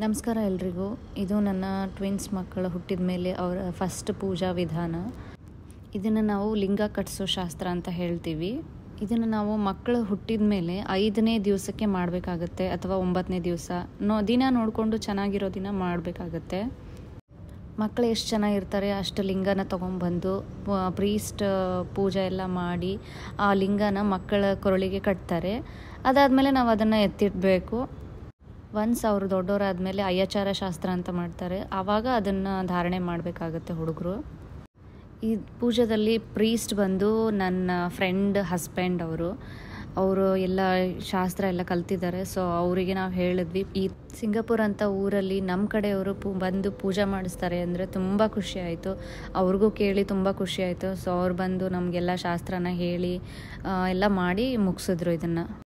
ನಮಸ್ಕಾರ ಎಲ್ರಿಗೂ ಇದು ನನ್ನ ಟ್ವಿನ್ಸ್ ಮಕ್ಕಳು ಹುಟ್ಟಿದ ಮೇಲೆ ಅವರ ಫಸ್ಟ್ ಪೂಜಾ ವಿಧಾನ ಇದನ್ನು ನಾವು ಲಿಂಗ ಕಟ್ಸೋ ಶಾಸ್ತ್ರ ಅಂತ ಹೇಳ್ತೀವಿ ಇದನ್ನು ನಾವು ಮಕ್ಕಳು ಹುಟ್ಟಿದ ಮೇಲೆ ಐದನೇ ದಿವಸಕ್ಕೆ ಮಾಡಬೇಕಾಗತ್ತೆ ಅಥವಾ ಒಂಬತ್ತನೇ ದಿವಸ ನೋ ದಿನ ನೋಡಿಕೊಂಡು ಚೆನ್ನಾಗಿರೋ ದಿನ ಮಾಡಬೇಕಾಗತ್ತೆ ಮಕ್ಕಳು ಎಷ್ಟು ಚೆನ್ನಾಗಿರ್ತಾರೆ ಅಷ್ಟು ಲಿಂಗನ ತೊಗೊಂಬಂದು ಪ್ರೀಸ್ಟ್ ಪೂಜೆ ಎಲ್ಲ ಮಾಡಿ ಆ ಲಿಂಗನ ಮಕ್ಕಳ ಕೊರಳಿಗೆ ಕಟ್ತಾರೆ ಅದಾದಮೇಲೆ ನಾವು ಅದನ್ನು ಎತ್ತಿಡಬೇಕು ಒನ್ಸ್ ಅವರು ದೊಡ್ಡವರಾದಮೇಲೆ ಅಯ್ಯಾಚಾರ ಶಾಸ್ತ್ರ ಅಂತ ಮಾಡ್ತಾರೆ ಆವಾಗ ಅದನ್ನು ಧಾರಣೆ ಮಾಡಬೇಕಾಗತ್ತೆ ಹುಡುಗರು ಈ ಪೂಜೆದಲ್ಲಿ ಪ್ರೀಸ್ಟ್ ಬಂದು ನನ್ನ ಫ್ರೆಂಡ್ ಹಸ್ಬೆಂಡ್ ಅವರು ಅವರು ಎಲ್ಲ ಶಾಸ್ತ್ರ ಎಲ್ಲ ಕಲ್ತಿದ್ದಾರೆ ಸೊ ಅವರಿಗೆ ನಾವು ಹೇಳಿದ್ವಿ ಈ ಸಿಂಗಾಪುರ್ ಅಂತ ಊರಲ್ಲಿ ನಮ್ಮ ಕಡೆಯವರು ಪೂ ಬಂದು ಪೂಜೆ ಮಾಡಿಸ್ತಾರೆ ಅಂದರೆ ತುಂಬ ಖುಷಿ ಆಯಿತು ಅವ್ರಿಗೂ ಕೇಳಿ ತುಂಬ ಖುಷಿ ಆಯಿತು ಸೊ ಅವ್ರು ಬಂದು ನಮಗೆಲ್ಲ ಶಾಸ್ತ್ರನ ಹೇಳಿ ಎಲ್ಲ ಮಾಡಿ ಮುಗಿಸಿದ್ರು ಇದನ್ನು